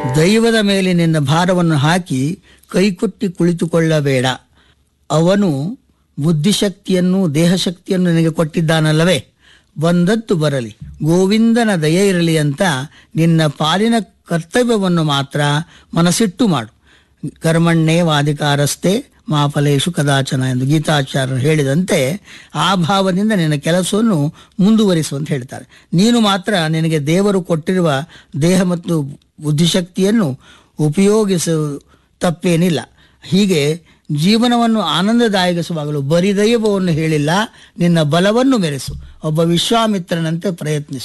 ದೈವದ ಮೇಲೆ ನಿನ್ನ ಭಾರವನ್ನು ಹಾಕಿ ಕೈಕೊಟ್ಟಿ ಕುಳಿತುಕೊಳ್ಳಬೇಡ ಅವನು ಬುದ್ಧಿಶಕ್ತಿಯನ್ನು ದೇಹಶಕ್ತಿಯನ್ನು ನಿನಗೆ ಕೊಟ್ಟಿದ್ದಾನಲ್ಲವೇ ಬಂದದ್ದು ಬರಲಿ ಗೋವಿಂದನ ದಯೆ ಇರಲಿ ಅಂತ ನಿನ್ನ ಪಾಲಿನ ಕರ್ತವ್ಯವನ್ನು ಮಾತ್ರ ಮನಸ್ಸಿಟ್ಟು ಮಾಡು ಕರ್ಮಣ್ಣೇ ವಾದಿಕಾರಸ್ತೆ ಮಾಫಲೇಶು ಕದಾಚನ ಎಂದು ಗೀತಾಚಾರ್ಯರು ಹೇಳಿದಂತೆ ಆ ಭಾವದಿಂದ ನಿನ್ನ ಕೆಲಸವನ್ನು ಮುಂದುವರಿಸುವಂತ ಹೇಳ್ತಾರೆ ನೀನು ಮಾತ್ರ ನಿನಗೆ ದೇವರು ಕೊಟ್ಟಿರುವ ದೇಹ ಮತ್ತು ಬುದ್ಧಿಶಕ್ತಿಯನ್ನು ಉಪಯೋಗಿಸು ತಪ್ಪೇನಿಲ್ಲ ಹೀಗೆ ಜೀವನವನ್ನು ಆನಂದದಾಯಕವಾಗಲು ಬರಿದೈವವನ್ನು ಹೇಳಿಲ್ಲ ನಿನ್ನ ಬಲವನ್ನು ಮೆರೆಸು ಒಬ್ಬ ವಿಶ್ವಾಮಿತ್ರನಂತೆ ಪ್ರಯತ್ನಿಸು